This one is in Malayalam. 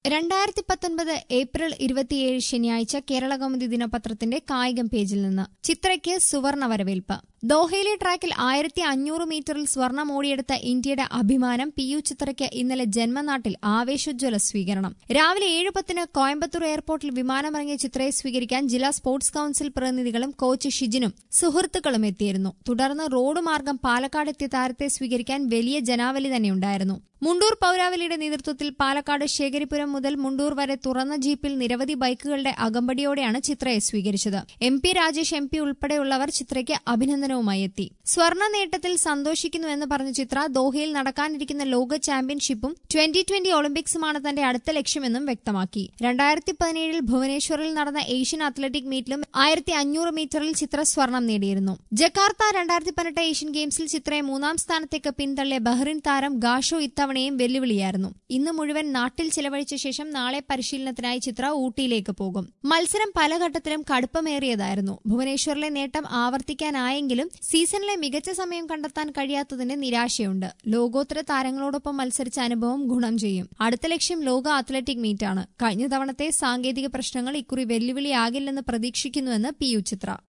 രണ്ടായിരത്തി പത്തൊൻപത് ഏപ്രിൽ ഇരുപത്തിയേഴ് ശനിയാഴ്ച കേരള കൗമുദി ദിനപത്രത്തിന്റെ കായികം പേജിൽ നിന്ന് ചിത്രയ്ക്ക് സുവർണ വരവേൽപ്പ് ദോഹയിലെ ട്രാക്കിൽ ആയിരത്തി അഞ്ഞൂറ് മീറ്ററിൽ സ്വർണം ഓടിയെടുത്ത ഇന്ത്യയുടെ അഭിമാനം പി യു ചിത്രയ്ക്ക് ഇന്നലെ ജന്മനാട്ടിൽ ആവേശോജ്വല സ്വീകരണം രാവിലെ ഏഴ് പത്തിന് കോയമ്പത്തൂർ എയർപോർട്ടിൽ വിമാനമിറങ്ങിയ ചിത്രയെ സ്വീകരിക്കാൻ ജില്ലാ സ്പോർട്സ് കൌൺസിൽ പ്രതിനിധികളും കോച്ച് ഷിജിനും സുഹൃത്തുക്കളും എത്തിയിരുന്നു തുടർന്ന് റോഡ് മാർഗം പാലക്കാട് എത്തിയ താരത്തെ സ്വീകരിക്കാൻ വലിയ ജനാവലി തന്നെയുണ്ടായിരുന്നു മുണ്ടൂർ പൌരാവലിയുടെ നേതൃത്വത്തിൽ പാലക്കാട് ശേഖരിപുരം മുതൽ മുണ്ടൂർ വരെ തുറന്ന ജീപ്പിൽ നിരവധി ബൈക്കുകളുടെ അകമ്പടിയോടെയാണ് ചിത്രയെ സ്വീകരിച്ചത് M P Rajesh M P ഉൾപ്പെടെയുള്ളവർ ചിത്രയ്ക്ക് അഭിനന്ദനവുമായി എത്തി സ്വർണ്ണ നേട്ടത്തിൽ സന്തോഷിക്കുന്നുവെന്ന് പറഞ്ഞ ചിത്ര ദോഹയിൽ നടക്കാനിരിക്കുന്ന ലോക ചാമ്പ്യൻഷിപ്പും ട്വന്റി ട്വന്റി ഒളിമ്പിക്സുമാണ് തന്റെ അടുത്ത ലക്ഷ്യമെന്നും വ്യക്തമാക്കി രണ്ടായിരത്തി പതിനേഴിൽ ഭുവനേശ്വറിൽ നടന്ന ഏഷ്യൻ അത്ലറ്റിക് മീറ്റിലും ആയിരത്തി അഞ്ഞൂറ് മീറ്ററിൽ ചിത്ര സ്വർണം നേടിയിരുന്നു ജക്കാർത്ത രണ്ടായിരത്തി പതിനെട്ട് ഏഷ്യൻ ഗെയിംസിൽ ചിത്രയെ മൂന്നാം സ്ഥാനത്തേക്ക് പിന്തള്ളിയ ബഹ്റിൻ താരം ഗാഷോ ഇത്തവണയും വെല്ലുവിളിയായിരുന്നു ഇന്ന് മുഴുവൻ നാട്ടിൽ ചിലവഴിച്ച ശേഷം നാളെ പരിശീലനത്തിനായി ചിത്ര ഊട്ടിയിലേക്ക് പോകും മത്സരം പല ഘട്ടത്തിലും കടുപ്പമേറിയതായിരുന്നു ഭുവനേശ്വറിലെ നേട്ടം ആവർത്തിക്കാനായെങ്കിലും സീസണിലെ മികച്ച സമയം കണ്ടെത്താൻ കഴിയാത്തതിന്റെ നിരാശയുണ്ട് ലോകോത്തര താരങ്ങളോടൊപ്പം മത്സരിച്ച അനുഭവം ഗുണം ചെയ്യും അടുത്ത ലക്ഷ്യം ലോക അത്ലറ്റിക് മീറ്റാണ് കഴിഞ്ഞ തവണത്തെ സാങ്കേതിക പ്രശ്നങ്ങൾ ഇക്കുറി വെല്ലുവിളിയാകില്ലെന്ന് പ്രതീക്ഷിക്കുന്നുവെന്ന് പി യു ചിത്ര